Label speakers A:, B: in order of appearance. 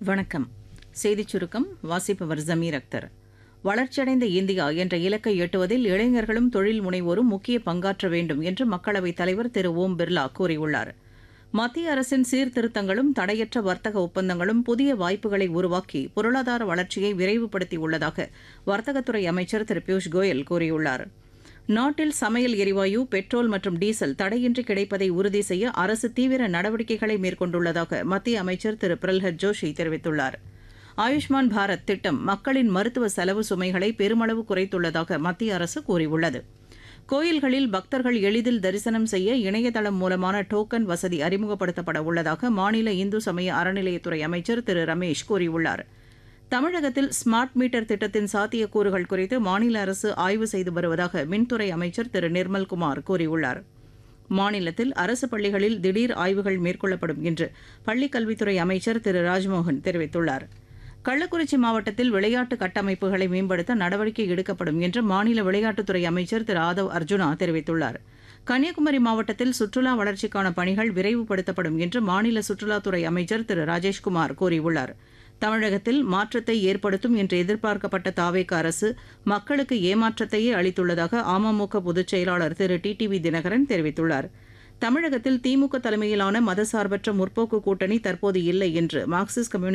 A: வணக்கம் செய்திச் சுருக்கம் வாசிப்பவர் ஜமீர் அக்தர் வளர்ச்சியடைந்த இந்தியா என்ற இலக்கை எட்டுவதில் இளைஞர்களும் தொழில் முனைவோரும் முக்கிய பங்காற்ற வேண்டும் என்று மக்களவைத் தலைவர் திரு ஓம் பிர்லா கூறியுள்ளார் மத்திய அரசின் சீர்திருத்தங்களும் தடையற்ற வர்த்தக ஒப்பந்தங்களும் புதிய வாய்ப்புகளை உருவாக்கி பொருளாதார வளர்ச்சியை விரைவுபடுத்தியுள்ளதாக வர்த்தகத்துறை அமைச்சர் திரு பியூஷ் கோயல் கூறியுள்ளார் நாட்டில் சமையல் எரிவாயு பெட்ரோல் மற்றும் டீசல் தடையின்றி கிடைப்பதை உறுதி செய்ய அரசு தீவிர நடவடிக்கைகளை மேற்கொண்டுள்ளதாக மத்திய அமைச்சர் திரு பிரல்ஹத் ஜோஷி தெரிவித்துள்ளார் ஆயுஷ்மான் பாரத் திட்டம் மக்களின் மருத்துவ செலவு சுமைகளை பெருமளவு குறைத்துள்ளதாக மத்திய அரசு கூறியுள்ளது கோயில்களில் பக்தர்கள் எளிதில் தரிசனம் செய்ய இணையதளம் மூலமான டோக்கன் வசதி அறிமுகப்படுத்தப்பட உள்ளதாக மாநில இந்து சமய அறநிலையத்துறை அமைச்சர் திரு ரமேஷ் கூறியுள்ளார் தமிழகத்தில் ஸ்மார்ட் மீட்டர் திட்டத்தின் சாத்தியக்கூறுகள் குறித்து மாநில அரசு ஆய்வு செய்து வருவதாக மின்துறை அமைச்சர் திரு நிர்மல்குமார் கூறியுள்ளார் மாநிலத்தில் அரசு பள்ளிகளில் திடீர் ஆய்வுகள் மேற்கொள்ளப்படும் என்று பள்ளிக்கல்வித்துறை அமைச்சர் திரு ராஜ்மோகன் தெரிவித்துள்ளார் கள்ளக்குறிச்சி மாவட்டத்தில் விளையாட்டு கட்டமைப்புகளை மேம்படுத்த நடவடிக்கை எடுக்கப்படும் என்று மாநில விளையாட்டுத்துறை அமைச்சர் திரு ஆதவ் அர்ஜுனா தெரிவித்துள்ளார் கன்னியாகுமரி மாவட்டத்தில் சுற்றுலா வளர்ச்சிக்கான பணிகள் விரைவுபடுத்தப்படும் என்று மாநில சுற்றுலாத்துறை அமைச்சர் திரு ராஜேஷ்குமார் கூறியுள்ளார் தமிழகத்தில் மாற்றத்தை ஏற்படுத்தும் என்று எதிர்பார்க்கப்பட்ட தாவேக அரசு மக்களுக்கு ஏமாற்றத்தையே அளித்துள்ளதாக அமமுக பொதுச் செயலாளர் Thiru T T V Dhinakaran தெரிவித்துள்ளார் தமிழகத்தில் திமுக தலைமையிலான மதசார்பற்ற முற்போக்கு கூட்டணி தற்போது இல்லை என்று மார்க்சிஸ்ட் கம்யூனிஸ்ட்